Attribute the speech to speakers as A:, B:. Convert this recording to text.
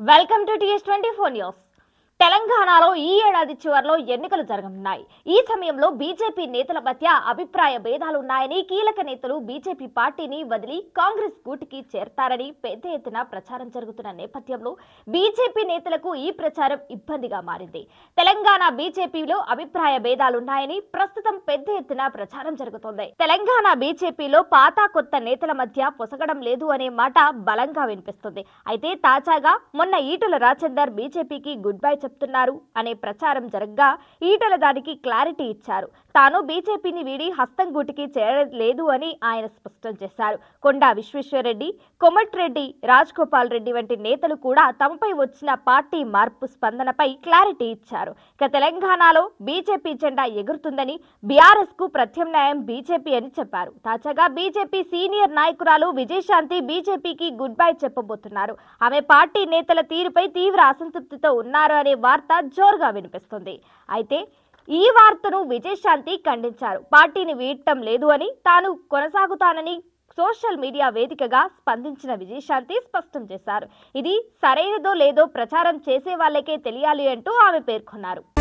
A: welcome to TS twenty four news తెలంగాణలో ఈ ఏడాది చివరిలో ఎన్నికలు జరగనున్నాయి ఈ సమయంలో బీజేపీ నేతల మధ్య అభిప్రాయ భేదాలు ఉన్నాయని కీలక నేతలు బీజేపీ పార్టీని వదిలి కాంగ్రెస్ గూటికి చేరతారని పెద్ద ఎత్తున ప్రచారం జరుగుతున్న నేపథ్యంలో బీజేపీ నేతలకు ఈ ప్రచారం ఇబ్బందిగా మారింది తెలంగాణ బీజేపీలో అభిప్రాయ భేదాలున్నాయని ప్రస్తుతం పెద్ద ఎత్తున ప్రచారం జరుగుతోంది తెలంగాణ బీజేపీలో పాత కొత్త నేతల మధ్య పొసగడం లేదు అనే మాట బలంగా వినిపిస్తుంది అయితే తాజాగా మొన్న ఈటల రాజేందర్ బీజేపీకి గుడ్ బై చెప్తున్నారు అనే ప్రచారం జరగ్గా ఈటల దానికి క్లారిటీ ఇచ్చారు తాను బీజేపీని వీడి హస్తం గూటికి చేరలేదు అని ఆయన స్పష్టం చేశారు కొండా విశ్వేశ్వరరెడ్డి కొమటిరెడ్డి రాజ్ గోపాల్ రెడ్డి వంటి నేతలు కూడా తమపై వచ్చిన పార్టీ మార్పు స్పందనపై క్లారిటీ ఇచ్చారు ఇక తెలంగాణలో బీజేపీ జెండా ఎగురుతుందని బీఆర్ఎస్ కు ప్రత్యామ్నాయం బీజేపీ అని చెప్పారు తాజాగా బీజేపీ సీనియర్ నాయకురాలు విజయశాంతి బీజేపీకి గుడ్ బై చెప్పబోతున్నారు ఆమె పార్టీ నేతల తీరుపై తీవ్ర అసంతృప్తితో ఉన్నారు అనే వార్త జోరుగా వినిపిస్తుంది అయితే ఈ వార్తను విజయశాంతి ఖండించారు పార్టీని వీడటం లేదు అని తాను కొనసాగుతానని సోషల్ మీడియా వేదికగా స్పందించిన విజయశాంతి స్పష్టం చేశారు ఇది సరైనదో లేదో ప్రచారం చేసే వాళ్ళకే తెలియాలి అంటూ ఆమె పేర్కొన్నారు